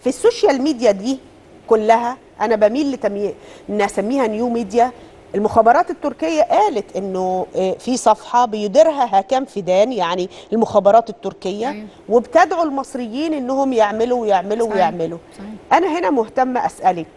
في السوشيال ميديا دي كلها انا بميل لتمييز ان اسميها نيو ميديا المخابرات التركيه قالت انه آه، في صفحه بيديرها هاكام فيدان يعني المخابرات التركيه أيوة. وبتدعو المصريين انهم يعملوا ويعملوا صحيح. ويعملوا صحيح. انا هنا مهتمه اسالك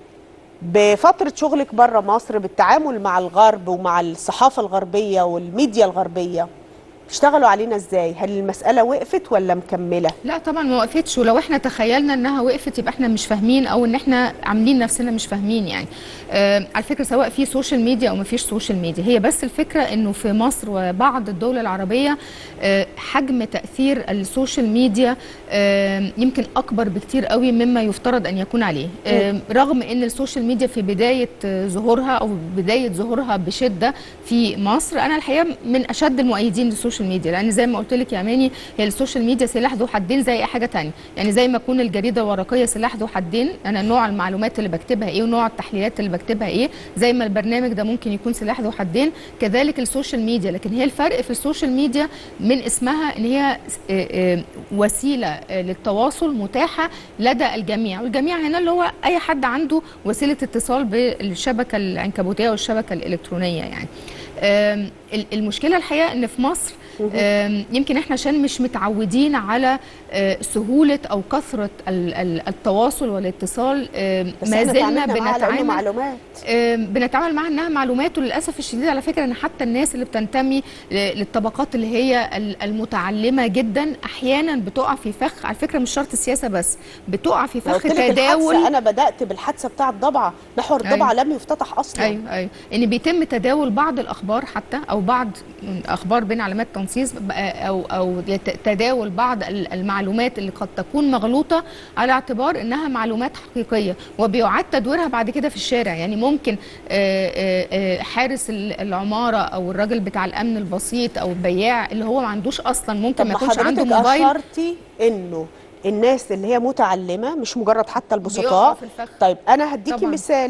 بفتره شغلك بره مصر بالتعامل مع الغرب ومع الصحافه الغربيه والميديا الغربيه اشتغلوا علينا ازاي هل المساله وقفت ولا مكمله لا طبعا ما وقفتش ولو احنا تخيلنا انها وقفت يبقى احنا مش فاهمين او ان احنا عاملين نفسنا مش فاهمين يعني آه على فكره سواء في سوشيال ميديا او ما فيش سوشيال ميديا هي بس الفكره انه في مصر وبعض الدول العربيه آه حجم تاثير السوشيال ميديا آه يمكن اكبر بكتير قوي مما يفترض ان يكون عليه آه رغم ان السوشيال ميديا في بدايه آه، ظهورها او بدايه ظهورها بشده في مصر انا الحقيقه من اشد المؤيدين للسوشيال ميديا لان زي ما قلت لك يا اماني هي السوشيال ميديا سلاح ذو حدين زي اي حاجه تانية يعني زي ما يكون الجريده الورقيه سلاح ذو حدين انا نوع المعلومات اللي بكتبها ايه ونوع التحليلات اللي بكتبها ايه زي ما البرنامج ده ممكن يكون سلاح ذو حدين كذلك السوشيال ميديا لكن هي الفرق في السوشيال ميديا من اسمها ان هي آه، آه، وسيله آه، للتواصل متاحه لدى الجميع والجميع هنا اللي هو اي حد عنده وسيله اتصال بالشبكه العنكبوتيه والشبكه الالكترونيه يعني آم، ال- المشكله الحقيقه ان في مصر آم، يمكن احنا عشان مش متعودين على آه، سهوله او كثره ال- ال- التواصل والاتصال آم، بس ما احنا زلنا اتعاملنا معاها لأنه بنتعامل معلومات آم، بنتعامل معاها انها معلومات وللاسف الشديد على فكره ان حتى الناس اللي بتنتمي ل- للطبقات اللي هي ال- المتعلمه جدا احيانا بتقع في فخ على فكره مش شرط السياسه بس بتقع في لو فخ قلت لك تداول الحادثه انا بدات بالحادثه بتاعه ضبعه محور أيوة. ضبعه لم يفتتح اصلا ايوه ايوه ان بيتم تداول بعض الاخبار حتى او بعض اخبار بين علامات تنصيص بقى- او او يت- تداول بعض ال- المعلومات اللي قد تكون مغلوطه على اعتبار انها معلومات حقيقيه وبيعاد تدويرها بعد كده في الشارع يعني ممكن آه، آه، آه، حارس ال- العماره او الراجل بتاع الامن البسيط او البياع اللي هو ما عندوش اصلا ممكن طب ما ما يكونش عنده حضرتك موبايل اشرتي انه الناس اللي هي متعلمه مش مجرد حتى بيقعوا البسطاء في الفخ. طيب انا هديكي طبعاً. مثال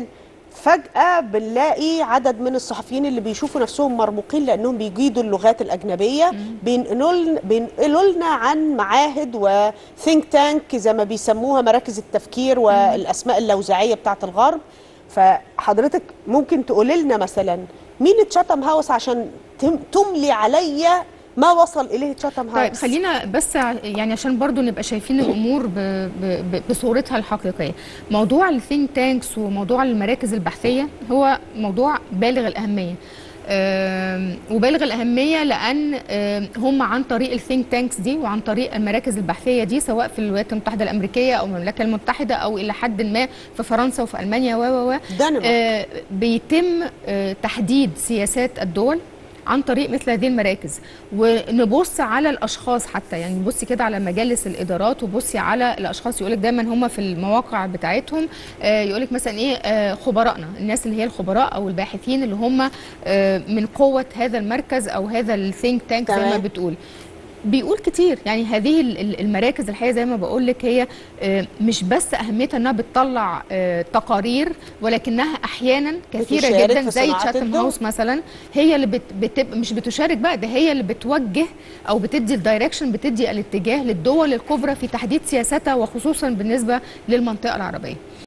فجأة بنلاقي عدد من الصحفيين اللي بيشوفوا نفسهم مرموقين لأنهم بيجيدوا اللغات الأجنبية بينقلوا لنا- بينقلوا لنا عن معاهد وثينك تانك زي ما بيسموها مراكز التفكير والأسماء اللوزعية بتاعة الغرب فحضرتك ممكن تقولي لنا مثلا مين تشاتم هاوس عشان تم- تملي عليا ما وصل إليه تشاتم هاوس طيب خلينا بس ع- يعني عشان برضو نبقى شايفين الامور ب ب ب بصورتها الحقيقيه موضوع الثينك تانكس وموضوع المراكز البحثيه هو موضوع بالغ الاهميه آم، وبالغ الاهميه لان آم، هم عن طريق الثينك تانكس دي وعن طريق المراكز البحثيه دي سواء في الولايات المتحده الامريكيه او المملكه المتحده او الى حد ما في فرنسا وفي المانيا و و و دنمارك. آه، بيتم آه، تحديد سياسات الدول عن طريق مثل هذه المراكز ونبص على الاشخاص حتى يعني نبص كده على مجالس الادارات وبصي على الاشخاص يقولك دايما هم في المواقع بتاعتهم آه، يقولك مثلا ايه آه، خبرائنا الناس اللي هي الخبراء او الباحثين اللي هم آه، من قوه هذا المركز او هذا الثينك تانك زي ما تمام. بتقول بيقول كتير يعني هذه ال- ال- المراكز الحقيقه زي ما بقول لك هي آه، مش بس اهميتها انها بتطلع آه، تقارير ولكنها احيانا كثيره بتشارك جدا في زي صناعة تشاتم الدول. هاوس مثلا هي اللي بت بت مش بتشارك بقى ده هي اللي بتوجه او بتدي الدايركشن بتدي الاتجاه للدول الكبرى في تحديد سياستها وخصوصا بالنسبه للمنطقه العربيه